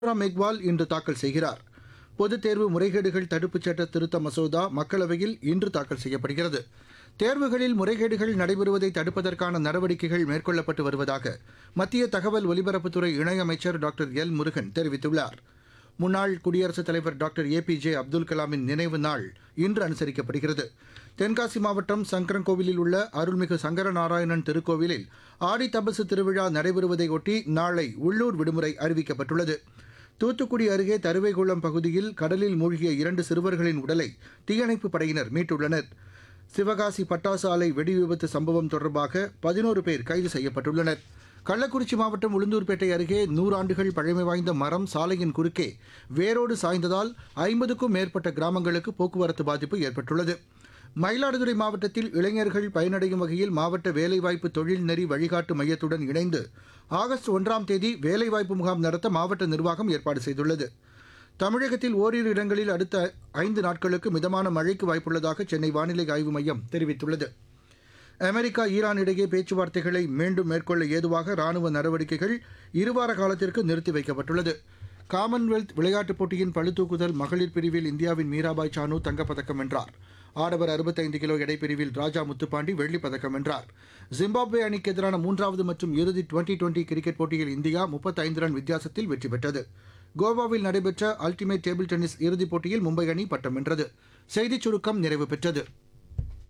மெக்வால் இன்று தாக்கல் செய்கிறார் பொதுத் தேர்வு முறைகேடுகள் தடுப்புச் சட்ட திருத்த மசோதா மக்களவையில் இன்று தாக்கல் செய்யப்படுகிறது தேர்வுகளில் முறைகேடுகள் நடைபெறுவதை தடுப்பதற்கான நடவடிக்கைகள் மேற்கொள்ளப்பட்டு வருவதாக மத்திய தகவல் ஒலிபரப்புத்துறை இணையமைச்சர் டாக்டர் எல் முருகன் தெரிவித்துள்ளார் முன்னாள் குடியரசுத் தலைவர் doctor A P J Abdul கலாமின் நினைவு நாள் இன்று அனுசரிக்கப்படுகிறது தென்காசி மாவட்டம் சங்கரன்கோவிலில் உள்ள அருள்மிகு சங்கரநாராயணன் திருக்கோவிலில் ஆடி தபசு திருவிழா நடைபெறுவதையொட்டி நாளை உள்ளூர் விடுமுறை அறிவிக்கப்பட்டுள்ளது தூத்துக்குடி அருகே தருவைகுளம் பகுதியில் கடலில் மூழ்கிய இரண்டு சிறுவர்களின் உடலை தீயணைப்பு படையினர் மீட்டுள்ளனர் சிவகாசி பட்டாசு ஆலை வெடி விபத்து சம்பவம் தொடர்பாக பதினோரு பேர் கைது செய்யப்பட்டுள்ளனர் கள்ளக்குறிச்சி மாவட்டம் உளுந்தூர்பேட்டை அருகே நூறாண்டுகள் பழமை வாய்ந்த மரம் சாலையின் குறுக்கே வேரோடு சாய்ந்ததால் ஐம்பதுக்கும் மேற்பட்ட கிராமங்களுக்கு போக்குவரத்து பாதிப்பு ஏற்பட்டுள்ளது மயிலாடுதுறை மாவட்டத்தில் இளைஞர்கள் பயனடையும் வகையில் மாவட்ட வேலைவாய்ப்பு தொழில்நெறி வழிகாட்டு மையத்துடன் இணைந்து ஆகஸ்ட் ஒன்றாம் தேதி வேலைவாய்ப்பு முகாம் நடத்த மாவட்ட நிர்வாகம் ஏற்பாடு செய்துள்ளது தமிழகத்தில் ஓரிரு இடங்களில் அடுத்த ஐந்து நாட்களுக்கு மிதமான மழைக்கு வாய்ப்புள்ளதாக சென்னை வானிலை ஆய்வு மையம் தெரிவித்துள்ளது அமெரிக்கா ஈரான் இடையே பேச்சுவார்த்தைகளை மீண்டும் மேற்கொள்ள ஏதுவாக ராணுவ நடவடிக்கைகள் இருவார காலத்திற்கு நிறுத்தி வைக்கப்பட்டுள்ளது காமன்வெல்த் விளையாட்டுப் போட்டியின் பளுதூக்குதல் மகளிர் பிரிவில் இந்தியாவின் மீராபாய் சானு தங்கப்பதக்கம் வென்றார் ஆடவர் 65 கிலோ எடை பிரிவில் ராஜா முத்துப்பாண்டி வெள்ளிப் பதக்கம் வென்றார் ஜிம்பாப்வே அணிக்கு எதிரான மூன்றாவது மற்றும் இறுதி டுவெண்டி டுவெண்டி கிரிக்கெட் போட்டியில் இந்தியா 35 ரன் வித்தியாசத்தில் வெற்றி பெற்றது கோவாவில் நடைபெற்ற அல்டிமேட் டேபிள் டென்னிஸ் இறுதிப் போட்டியில் மும்பை அணி பட்டம் வென்றது செய்திச் சுருக்கம் நிறைவு பெற்றது